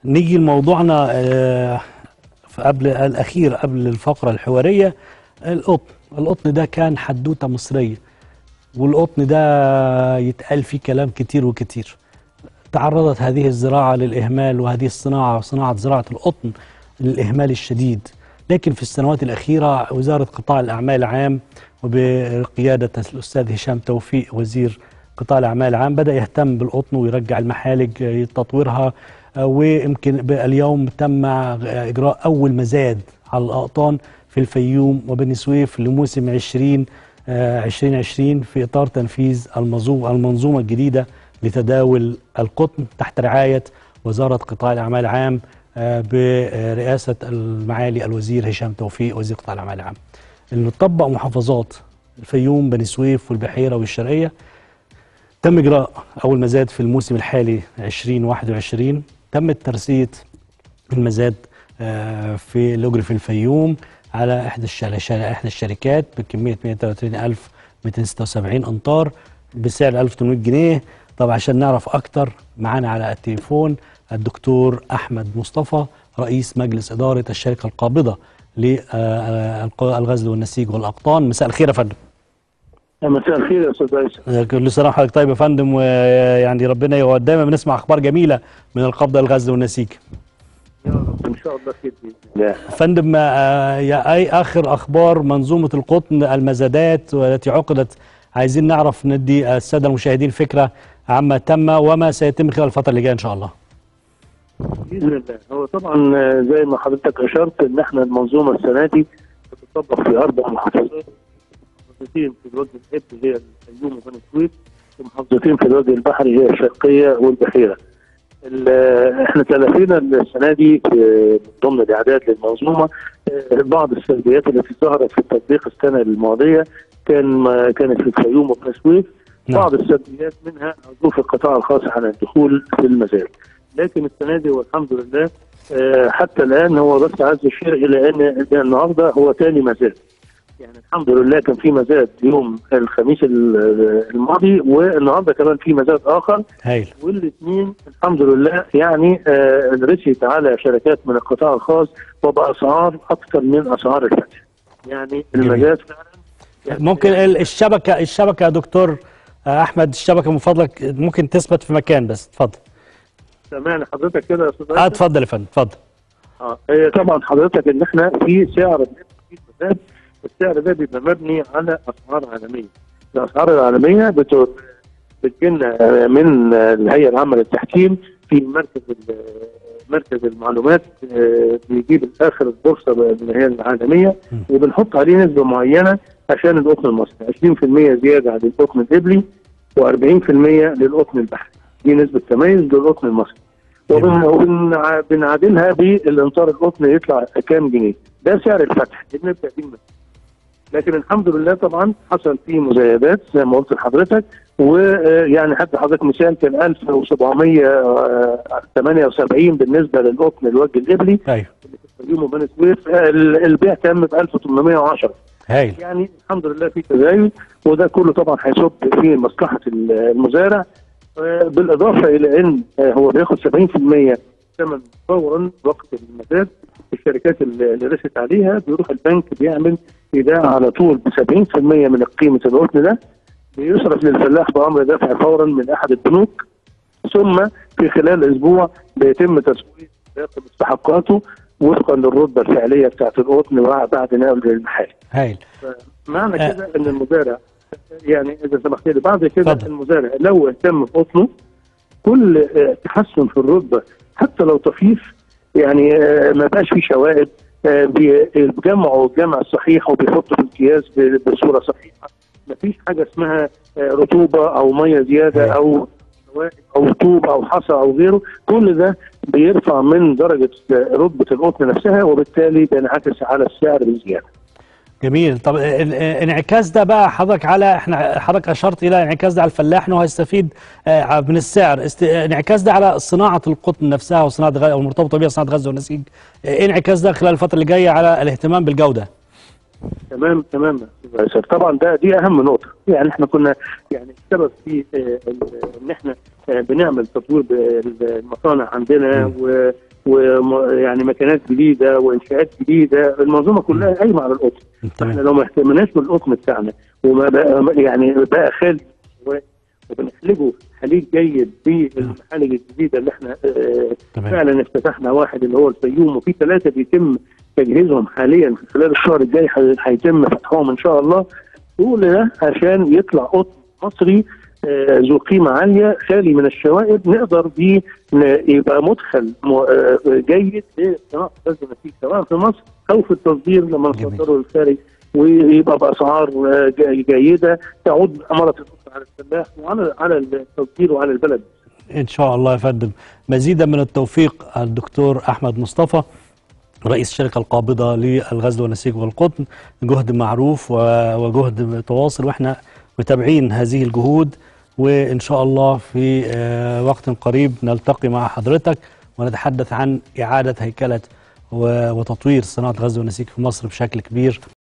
نيجي لموضوعنا آه، في قبل الاخير قبل الفقره الحواريه القطن القطن ده كان حدوته مصريه والقطن ده يتقال فيه كلام كتير وكتير تعرضت هذه الزراعه للاهمال وهذه الصناعه صناعه زراعه القطن للاهمال الشديد لكن في السنوات الاخيره وزاره قطاع الاعمال العام وبقياده الاستاذ هشام توفيق وزير قطاع الاعمال العام بدا يهتم بالقطن ويرجع المحالج آه، تطويرها آه، ويمكن اليوم تم اجراء اول مزاد على الاقطان في الفيوم وبني سويف لموسم 20 آه، 2020 في اطار تنفيذ المنظومه المنظومه الجديده لتداول القطن تحت رعايه وزاره قطاع الاعمال العام آه، برئاسه المعالي الوزير هشام توفيق وزير قطاع الاعمال العام. اللي طبق محافظات الفيوم بني سويف والبحيره والشرقيه تم اجراء اول مزاد في الموسم الحالي 2021 تم ترسيه المزاد آه، في الاجر في الفيوم على احدى الشر- شر- احدى الشركات بكميه 133276 امتار بسعر 1800 جنيه طب عشان نعرف اكتر معانا على التليفون الدكتور احمد مصطفى رئيس مجلس اداره الشركه القابضه للغزل والنسيج والاقطان مساء الخير يا فندم مساء الخير يا استاذ عيسى كل سنه وحضرتك طيب يا فندم ويعني ربنا يوفقك دايما بنسمع اخبار جميله من القبضه الغزل والنسيج يا رب ان شاء الله خير باذن الله فندم آه، يا اي اخر اخبار منظومه القطن المزادات والتي عقدت عايزين نعرف ندي الساده المشاهدين فكره عما تم وما سيتم خلال الفتره اللي جايه ان شاء الله باذن الله هو طبعا آه، زي ما حضرتك اشرت ان احنا المنظومه السنه دي بتطبق في اربع محافظات محافظتين في الوجه الابلي هي الفيوم وبني سويف ومحافظتين في الوجه البحري هي الشرقيه والبحيره. ال- آه، احنا تلافينا السنه دي في من ضمن الاعداد للمنظومه آه، بعض السلبيات التي ظهرت في تطبيق السنه الماضيه كان ما كانت في الفيوم وبني سويف نعم. بعض السلبيات منها عزوف القطاع الخاص عن الدخول في المزاد لكن السنه دي والحمد لله آه، حتى الان هو بس عايز يشير الى ان إن النهارده هو ثاني مزاد يعني الحمد لله كان في مزاد يوم الخميس ال- الماضي والنهارده كمان في مزاد اخر هايل والاثنين الحمد لله يعني آه، رسيت على شركات من القطاع الخاص وباسعار اكثر من اسعار الفتح يعني جميل. المزاد فعلا يعني ممكن ال- الشبكه الشبكه يا دكتور آه، احمد الشبكه من فضلك ممكن تثبت في مكان بس اتفضل سامعني حضرتك كده يا استاذ اه عيسى؟ اتفضل يا فندم اتفضل اه هي طبعا حضرتك ان احنا في سعر بنبقى فيه مزاد السعر ده بيبقى مبني على اسعار عالميه الاسعار العالميه بت- بتجيلنا من الهيئه العامه للتحكيم في مركز ال- مركز المعلومات آه، بيجيب اخر البورصه اللي هي العالميه م. وبنحط عليه نسبه معينه عشان القطن المصري 20% زياده عن القطن الابلي و40% للقطن البحري دي نسبه تميز للقطن المصري جميل. وبنعادلها بالانطار القطن يطلع كام جنيه ده سعر الفتح اللي بنبدا بيه المسألة. لكن الحمد لله طبعا حصل فيه مزايدات زي ما قلت لحضرتك ويعني حتى حضرتك مثال كان 1778 بالنسبه للقطن الوجه الابلي ايوه اللي في الفيوم وبني سويف آه، ال- البيع تم ب 1810 هايل يعني الحمد لله في تزايد وده كله طبعا هيصب في مصلحه المزارع آه، بالاضافه الى ان آه، هو بياخد 70% ثمن فورا وقت المزاد الشركات اللي اللي رست عليها بيروح البنك بيعمل ايداع على طول ب 70% من قيمه القطن ده بيصرف للفلاح بامر دفع فورا من احد البنوك ثم في خلال اسبوع بيتم تسويق باقي مستحقاته وفقا للرتبه الفعليه بتاعت القطن بعد نقل للمحال. هايل معنى آه. كده ان المزارع يعني اذا سمحت لي بعد كده اتفضل. المزارع لو اهتم بقطنه كل آه، تحسن في الرتبه حتى لو طفيف يعني آه، ما بقاش فيه شوائب آه، بي- بيجمعوا الجمع الصحيح وبيحطوا في الكياس ب- بصوره صحيحه ما فيش حاجه اسمها آه، رطوبه او ميه زياده أيوة. او شوائب او طوب او حصى او غيره كل ده بيرفع من درجه آه، رتبه القطن نفسها وبالتالي بينعكس على السعر بزياده جميل طب ال- ال- انعكاس ده بقى حضرتك على احنا حضرتك اشرت الى انعكاس ده على الفلاح انه هيستفيد آه، من السعر است- انعكاس ده على صناعه القطن نفسها وصناعه غ- او المرتبطه بها صناعه غزه والنسيج آه، ايه انعكاس ده خلال الفتره اللي جايه على الاهتمام بالجوده تمام تمام يا أستاذ عيسى. طبعا ده دي اهم نقطه يعني احنا كنا يعني السبب في آه، ال- ان احنا آه، بنعمل تطوير بالمصانع عندنا م. و ويعني مكانات جديده وانشاءات جديده المنظومه كلها قايمه على القطن فاحنا تمام لو ما اهتمناش بالقطن بتاعنا وما بقى يعني بقى خالي وبنخلجه خليج جيد بالمحالج الجديده اللي احنا آه، تمام فعلا افتتحنا واحد اللي هو الفيوم وفي ثلاثه بيتم تجهيزهم حاليا خلال الشهر الجاي هي- هيتم فتحهم ان شاء الله كل ده عشان يطلع قطن مصري آه، ذو قيمه عاليه خالي من الشوائب نقدر بيه ن- يبقى مدخل م- آه، جيد لصناعه غزل النسيج سواء في مصر او في التصدير لما جميل. نصدره للخارج ويبقى باسعار آه، ج- جيده تعود اماره القطن على الفلاح وعلى على التصدير وعلى البلد ان شاء الله يا فندم مزيدا من التوفيق الدكتور احمد مصطفى رئيس الشركة القابضة للغزل والنسيج والقطن جهد معروف و- وجهد متواصل واحنا متابعين هذه الجهود وإن شاء الله في آه، وقت قريب نلتقي مع حضرتك ونتحدث عن إعادة هيكلة و- وتطوير صناعة الغزل والنسيج في مصر بشكل كبير